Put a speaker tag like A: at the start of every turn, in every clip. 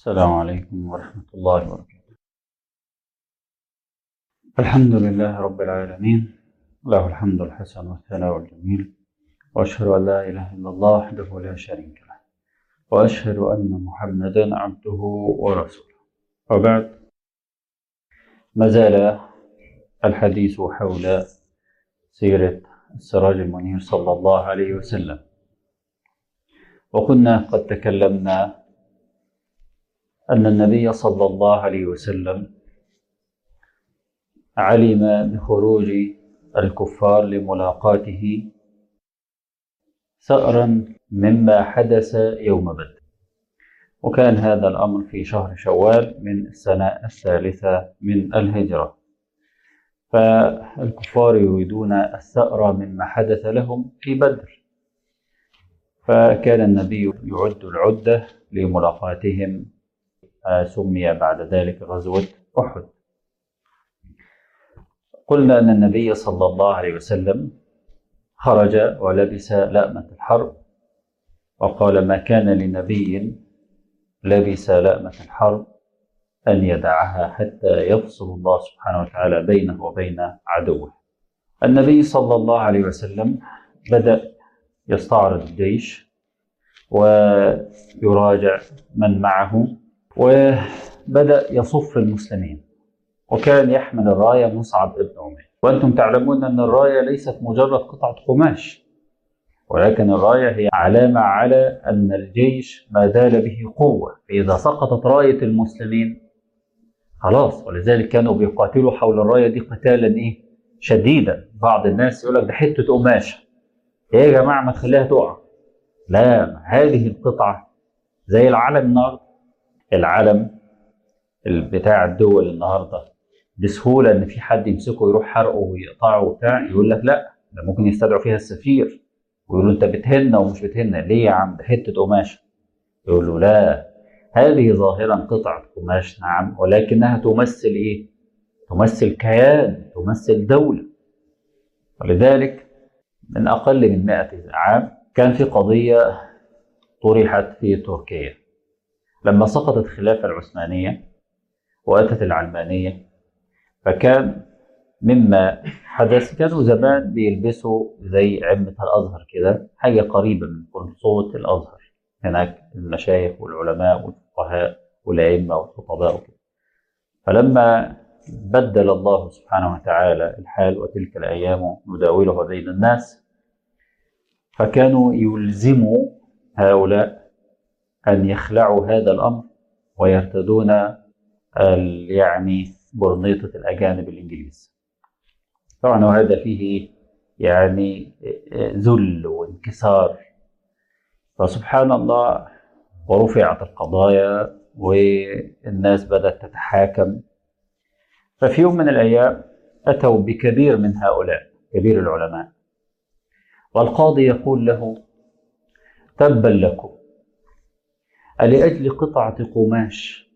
A: السلام عليكم ورحمة الله وبركاته الحمد لله رب العالمين له الحمد الحسن والثناء الجميل وأشهد أن لا إله إلا الله وحده لا شريك له وأشهد أن محمدا عبده ورسوله وبعد ما زال الحديث حول سيرة السراج المنير صلى الله عليه وسلم وكنا قد تكلمنا أن النبي صلى الله عليه وسلم علم بخروج الكفار لملاقاته ثأرا مما حدث يوم بدر وكان هذا الأمر في شهر شوال من السنة الثالثة من الهجرة فالكفار يريدون الثأر مما حدث لهم في بدر فكان النبي يعد العدة لملاقاتهم سمي بعد ذلك غزوة أحد قلنا أن النبي صلى الله عليه وسلم خرج ولبس لأمة الحرب وقال ما كان لنبي لبس لأمة الحرب أن يدعها حتى يفصل الله سبحانه وتعالى بينه وبين عدوه النبي صلى الله عليه وسلم بدأ يستعرض الجيش ويراجع من معه وبدأ يصف المسلمين وكان يحمل الراية مصعب ابن عمير وأنتم تعلمون أن الراية ليست مجرد قطعة قماش ولكن الراية هي علامة على أن الجيش ما زال به قوة فإذا سقطت راية المسلمين خلاص ولذلك كانوا بيقاتلوا حول الراية دي قتالا إيه شديدا بعض الناس يقول لك ده حتة قماشة إيه يا جماعة ما تخليها تقع لا هذه القطعة زي العلم النهارده العلم بتاع الدول النهارده بسهوله ان في حد يمسكه يروح حرقه ويقطعه وبتاع يقول لك لا ده ممكن يستدعوا فيها السفير ويقولوا انت بتهنا ومش بتهنا ليه يا عم ده حته قماشه يقول له لا هذه ظاهرا قطعه قماش نعم ولكنها تمثل ايه؟ تمثل كيان تمثل دوله ولذلك من اقل من 100 عام كان في قضيه طرحت في تركيا لما سقطت الخلافة العثمانية وأتت العلمانية فكان مما حدث كانوا زمان بيلبسوا زي عمة الأزهر كده حاجة قريبة من قرصوة الأزهر هناك المشايخ والعلماء والفقهاء والأئمة والخطباء وكده فلما بدل الله سبحانه وتعالى الحال وتلك الأيام نداولها بين الناس فكانوا يلزموا هؤلاء أن يخلعوا هذا الأمر ويرتدون يعني برنيطة الأجانب الإنجليز طبعا وهذا فيه يعني ذل وانكسار فسبحان الله ورفعت القضايا والناس بدأت تتحاكم ففي يوم من الأيام أتوا بكبير من هؤلاء كبير العلماء والقاضي يقول له تبا لكم ألأجل قطعة قماش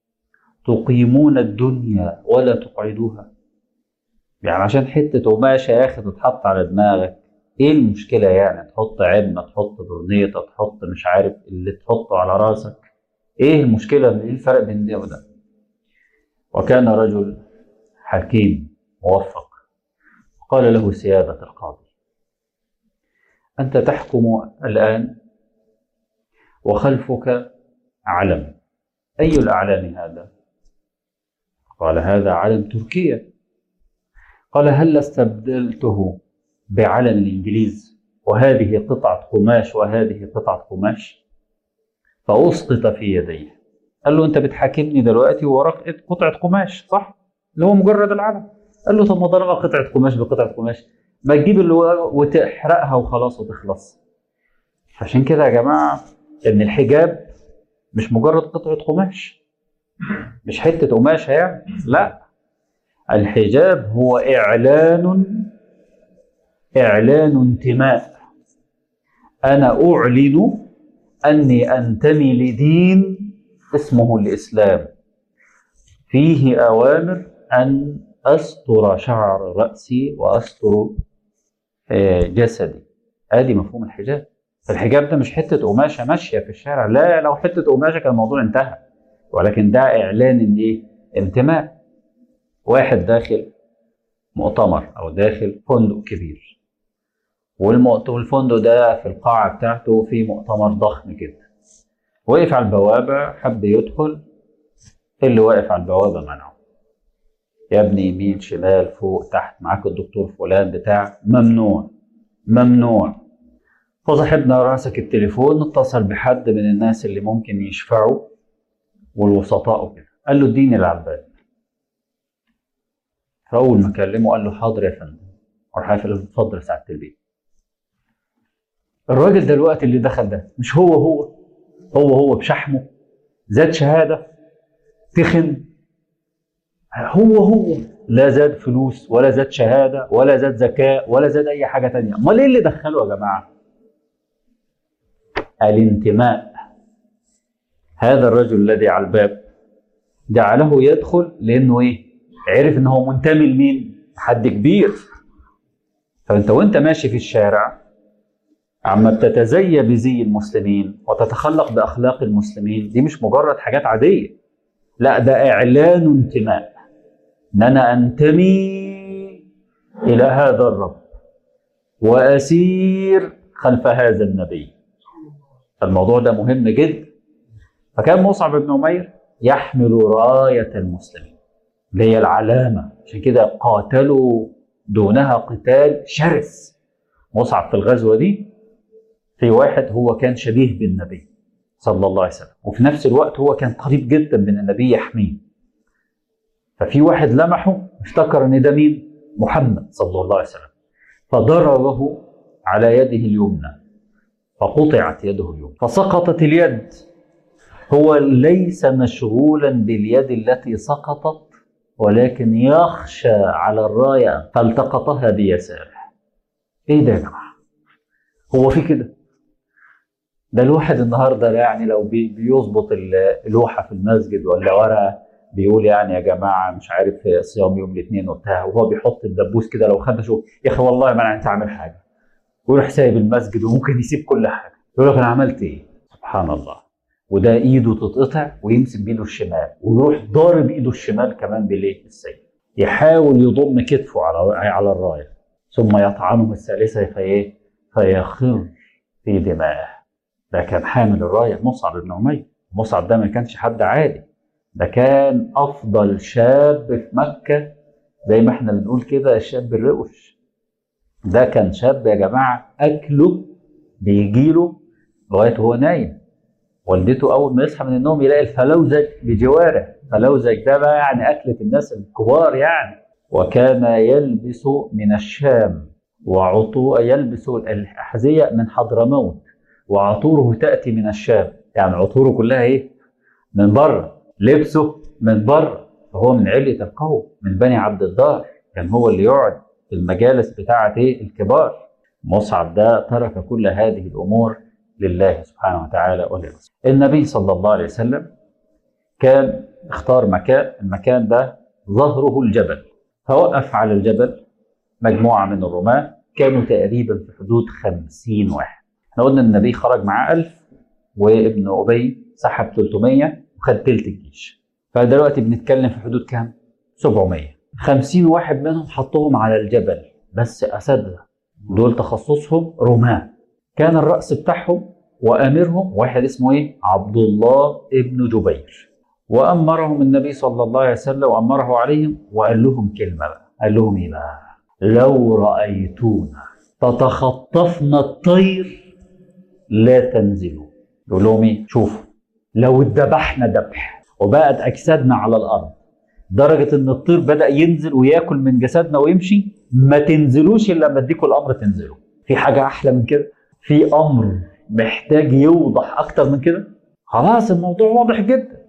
A: تقيمون الدنيا ولا تقعدوها يعني عشان حتة قماشة يا أخي تتحط على دماغك إيه المشكلة يعني تحط عمة تحط برنيطة تحط مش عارف اللي تحطه على راسك إيه المشكلة إيه الفرق بين ده وده وكان رجل حكيم موفق قال له سيادة القاضي أنت تحكم الآن وخلفك علم أي الأعلام هذا؟ قال هذا علم تركيا قال هل استبدلته بعلم الإنجليز وهذه قطعة قماش وهذه قطعة قماش فأسقط في يديه قال له أنت بتحاكمني دلوقتي ووراك قطعة قماش صح؟ اللي هو مجرد العلم قال له طب ما طالما قطعة قماش بقطعة قماش ما تجيب اللي وتحرقها وخلاص وتخلص عشان كده يا جماعة ان الحجاب مش مجرد قطعة قماش مش حتة قماشة يعني لا الحجاب هو إعلان إعلان انتماء أنا أعلن أني أنتمي لدين اسمه الإسلام فيه أوامر أن أستر شعر رأسي وأستر جسدي ادي مفهوم الحجاب الحجاب ده مش حته قماشه ماشيه في الشارع لا لو حته قماشه كان الموضوع انتهى ولكن ده اعلان ان ايه انتماء واحد داخل مؤتمر او داخل فندق كبير والمؤت- والفندق ده في القاعه بتاعته في مؤتمر ضخم جدا وقف على البوابه حب يدخل اللي واقف على البوابه منعه يا ابني يمين شمال فوق تحت معاك الدكتور فلان بتاع ممنوع ممنوع فصاحبنا راسك التليفون اتصل بحد من الناس اللي ممكن يشفعوا والوسطاء وكده قال له اديني العباد فاول ما كلمه قال له حاضر يا فندم راح قافل اتفضل ساعه البيت الراجل ده الوقت اللي دخل ده مش هو هو هو هو بشحمه زاد شهاده تخن هو هو لا زاد فلوس ولا زاد شهاده ولا زاد ذكاء ولا زاد اي حاجه تانية امال ايه اللي دخله يا جماعه الانتماء هذا الرجل الذي على الباب جعله يدخل لانه ايه عرف ان هو منتمي لمين حد كبير فانت وانت ماشي في الشارع عما بتتزي بزي المسلمين وتتخلق باخلاق المسلمين دي مش مجرد حاجات عاديه لا ده اعلان انتماء ان انا انتمي الى هذا الرب واسير خلف هذا النبي الموضوع ده مهم جدا فكان مصعب بن عمير يحمل رايه المسلمين اللي هي العلامه عشان كده قاتلوا دونها قتال شرس مصعب في الغزوه دي في واحد هو كان شبيه بالنبي صلى الله عليه وسلم وفي نفس الوقت هو كان قريب جدا من النبي يحميه ففي واحد لمحه افتكر ان ده مين محمد صلى الله عليه وسلم فضربه على يده اليمنى فقطعت يده اليمنى فسقطت اليد هو ليس مشغولا باليد التي سقطت ولكن يخشى على الرايه فالتقطها بيساره ايه ده يا جماعه هو في كده ده الواحد النهارده يعني لو بي- بيظبط ال- لوحه في المسجد ولا ورقه بيقول يعني يا جماعه مش عارف صيام يوم الاثنين وبتاع وهو بيحط الدبوس كده لو خدشه يا اخي والله ما انا انت عامل حاجه ويروح سايب المسجد وممكن يسيب كل حاجه يقول لك انا عملت ايه؟ سبحان الله وده ايده تتقطع ويمسك بايده الشمال ويروح ضارب ايده الشمال كمان بالايه؟ بالسيف يحاول يضم كتفه على على الرايه ثم يطعنه الثالثه فايه؟ فيخر في دمائه ده كان حامل الرايه مصعب بن عمير مصعب ده ما كانش حد عادي ده كان افضل شاب في مكه زي ما احنا بنقول كده الشاب الروش ده كان شاب يا جماعه اكله بيجيله لغايه وهو نايم والدته اول ما يصحى من النوم يلاقي الفلوزج بجواره فلوزج ده بقى يعني اكله الناس الكبار يعني وكان يلبس من الشام وعطو يلبس الاحذيه من حضرموت وعطوره تاتي من الشام يعني عطوره كلها ايه من بره لبسه من بره فهو من علية القوم من بني عبد الدار كان هو اللي يقعد في المجالس بتاعة ايه الكبار مصعب ده ترك كل هذه الامور لله سبحانه وتعالى ولرسوله النبي صلى الله عليه وسلم كان اختار مكان المكان ده ظهره الجبل فوقف على الجبل مجموعة من الرماة كانوا تقريبا في حدود خمسين واحد احنا قلنا النبي خرج معاه ألف وابن أبي سحب 300 وخد تلت الجيش فدلوقتي بنتكلم في حدود كام 700 50 واحد منهم حطهم على الجبل بس أساتذة دول تخصصهم رماة كان الرأس بتاعهم وأميرهم واحد اسمه إيه عبد الله ابن جبير وأمرهم النبي صلى الله عليه وسلم وأمره عليهم وقال لهم كلمة بقى قال لهم إيه بقى لو رأيتونا تتخطفنا الطير لا تنزلوا يقول لهم ايه شوفوا لو اتذبحنا ذبح وبقت اجسادنا على الارض درجه ان الطير بدا ينزل وياكل من جسدنا ويمشي ما تنزلوش الا لما اديكم الامر تنزلوا في حاجه احلى من كده في امر محتاج يوضح اكتر من كده خلاص الموضوع واضح جدا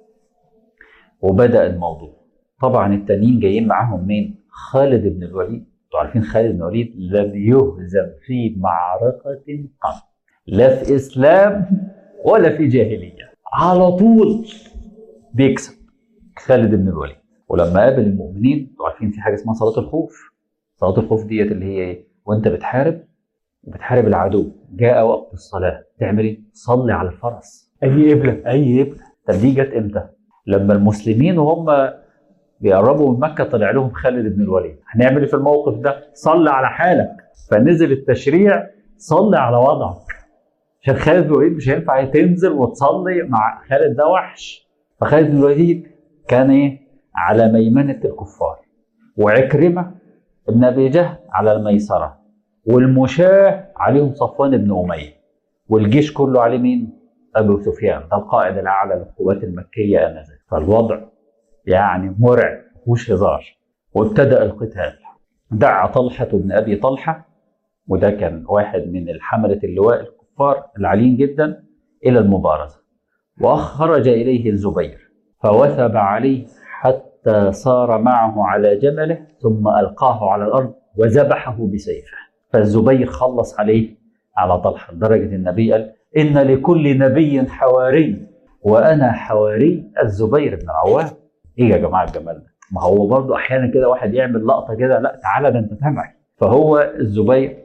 A: وبدا الموضوع طبعا التانيين جايين معاهم مين خالد بن الوليد انتوا عارفين خالد بن الوليد لم يهزم في معركه قط لا في اسلام ولا في جاهليه على طول بيكسب خالد بن الوليد ولما قابل المؤمنين انتوا عارفين في حاجه اسمها صلاه الخوف صلاه الخوف ديت اللي هي ايه وانت بتحارب وبتحارب العدو جاء وقت الصلاه تعمل ايه صلي على الفرس اي قبله اي قبله طب دي جت امتى؟ لما المسلمين وهم بيقربوا من مكه طلع لهم خالد بن الوليد هنعمل ايه في الموقف ده؟ صلي على حالك فنزل التشريع صلي على وضعك عشان خالد بن الوليد مش هينفع تنزل وتصلي مع خالد ده وحش فخالد بن الوليد كان ايه؟ على ميمنه الكفار وعكرمه ابن ابي جهل على الميسره والمشاه عليهم صفوان بن اميه والجيش كله عليه مين؟ ابو سفيان ده القائد الاعلى للقوات المكيه انذاك فالوضع يعني مرعب مفيهوش هزار وابتدا القتال دعا طلحه بن ابي طلحه وده كان واحد من الحمله اللواء الكفار العاليين جدا الى المبارزه وخرج اليه الزبير فوثب عليه حتى صار معه على جمله ثم القاه على الارض وذبحه بسيفه فالزبير خلص عليه على طلحه لدرجه النبي قال ان لكل نبي حواري وانا حواري الزبير بن العوام ايه يا جماعه الجمال ده ما هو برضه احيانا كده واحد يعمل لقطه كده لا تعالى ده انت تابعي فهو الزبير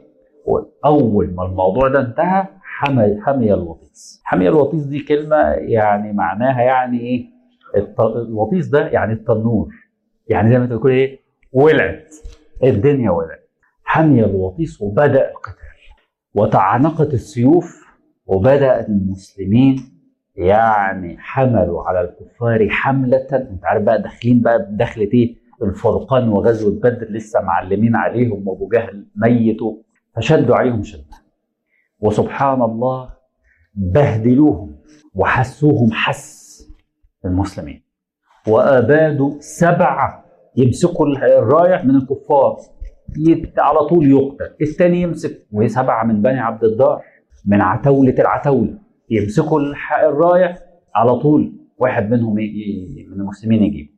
A: اول ما الموضوع ده انتهى حمي حمي الوطيس حمي الوطيس دي كلمه يعني معناها يعني ايه الط- الوطيس ده يعني التنور يعني زي ما انت بتقول ايه ولعت الدنيا ولعت حمي الوطيس وبدا القتال وتعانقت السيوف وبدا المسلمين يعني حملوا على الكفار حمله انت عارف بقى داخلين بقى بدخله ايه الفرقان وغزوه بدر لسه معلمين عليهم وابو جهل ميت فشدوا عليهم شده وسبحان الله بهدلوهم وحسوهم حس المسلمين وابادوا سبعه يمسكوا الرايه من الكفار يت- على طول يقتل الثاني يمسك وسبعه من بني عبد الدار من عتاوله العتاوله يمسكوا الح- الرايه على طول واحد منهم ي- ي- من المسلمين يجيب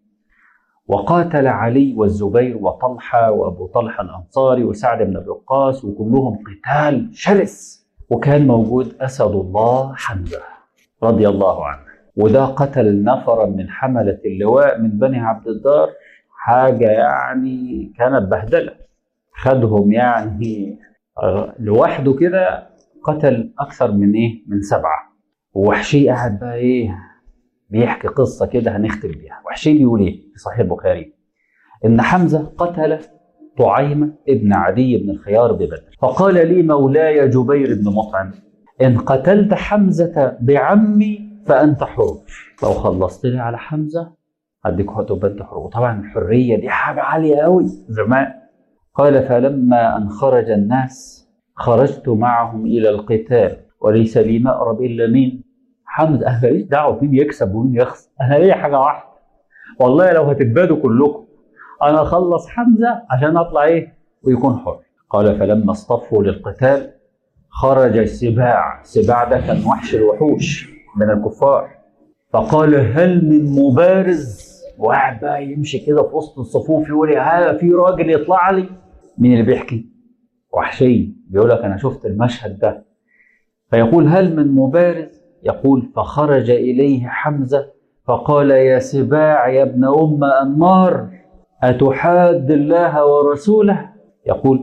A: وقاتل علي والزبير وطلحه وابو طلحه الانصاري وسعد بن ابي وقاص وكلهم قتال شرس وكان موجود اسد الله حمزه رضي الله عنه وده قتل نفرا من حمله اللواء من بني عبد الدار حاجه يعني كانت بهدله خدهم يعني آه، لوحده كده قتل اكثر من ايه من سبعه ووحشي قاعد بقى ايه بيحكي قصه كده هنختم بيها وحشي بيقول ايه في صحيح البخاري ان حمزه قتل طعيمه ابن عدي بن الخيار ببدر فقال لي مولاي جبير بن مطعم ان قتلت حمزه بعمي فانت حر لو خلصت لي على حمزه هديك هتبقى انت حر وطبعا الحريه دي حاجه عاليه قوي زمان قال فلما ان خرج الناس خرجت معهم الى القتال وليس لي مأرب الا مين حمزه انا ماليش دعوه مين يكسب ومين يخسر انا ليا حاجه واحده والله لو هتتبادوا كلكم انا اخلص حمزه عشان اطلع ايه ويكون حر قال فلما اصطفوا للقتال خرج السباع السباع ده كان وحش الوحوش من الكفار فقال هل من مبارز وقاعد بقى يمشي كده في وسط الصفوف يقول ها في راجل يطلع لي مين اللي بيحكي وحشي بيقول لك انا شفت المشهد ده فيقول هل من مبارز يقول فخرج اليه حمزه فقال يا سباع يا ابن ام انمار اتحاد الله ورسوله يقول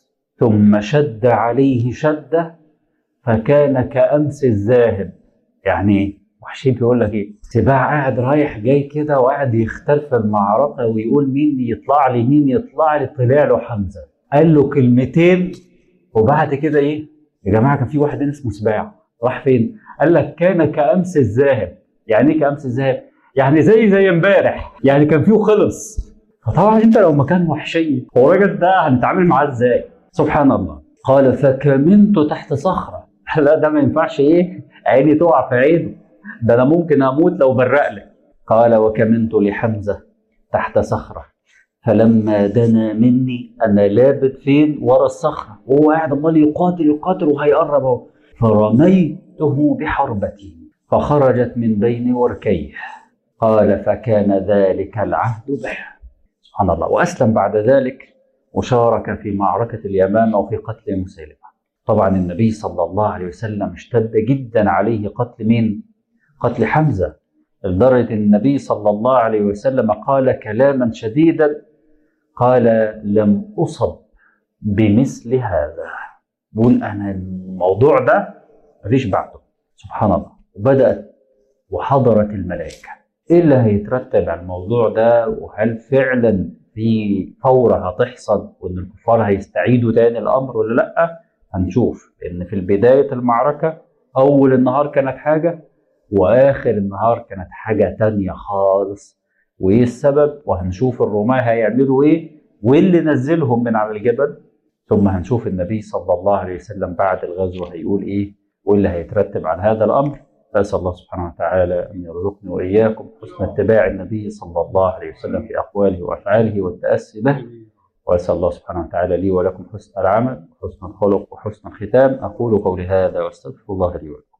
A: ثم شد عليه شده فكان كامس الذاهب يعني ايه وحشي بيقول لك ايه سباع قاعد رايح جاي كده وقاعد يختل في المعركه ويقول مين يطلع لي مين يطلع لي طلع له حمزه قال له كلمتين وبعد كده ايه يا جماعه كان في واحد اسمه سباع راح فين قال لك كان كامس الذاهب يعني ايه كامس الذهب يعني زي زي امبارح يعني كان فيه خلص فطبعا انت لو مكان وحشي هو الراجل ده هنتعامل معاه ازاي سبحان الله قال فكمنت تحت صخره لا ده ما ينفعش ايه عيني تقع في عينه ده انا ممكن اموت لو برق لك قال وكمنت لحمزه تحت صخره فلما دنا مني انا لابت فين ورا الصخره وهو قاعد امال يقاتل يقاتل وهيقرب اهو فرميته بحربتي فخرجت من بين وركيه قال فكان ذلك العهد به سبحان الله واسلم بعد ذلك وشارك في معركه اليمامه وفي قتل مسيلمه طبعا النبي صلى الله عليه وسلم اشتد جدا عليه قتل مين قتل حمزه لدرجه النبي صلى الله عليه وسلم قال كلاما شديدا قال لم اصب بمثل هذا بقول انا الموضوع ده مفيش بعده سبحان الله وبدات وحضرت الملائكة ايه اللي هيترتب على الموضوع ده وهل فعلا في فورة هتحصل وان الكفار هيستعيدوا تاني الامر ولا لا هنشوف لان في بداية المعركة اول النهار كانت حاجة واخر النهار كانت حاجة تانية خالص وايه السبب وهنشوف الرومان هيعملوا ايه واللي نزلهم من على الجبل ثم هنشوف النبي صلى الله عليه وسلم بعد الغزو هيقول ايه واللي هيترتب على هذا الامر فاسال الله سبحانه وتعالى ان يرزقني واياكم حسن اتباع النبي صلى الله عليه وسلم في اقواله وافعاله والتاسي به واسال الله سبحانه وتعالى لي ولكم حسن العمل وحسن الخلق وحسن الختام اقول قولي هذا واستغفر الله لي ولكم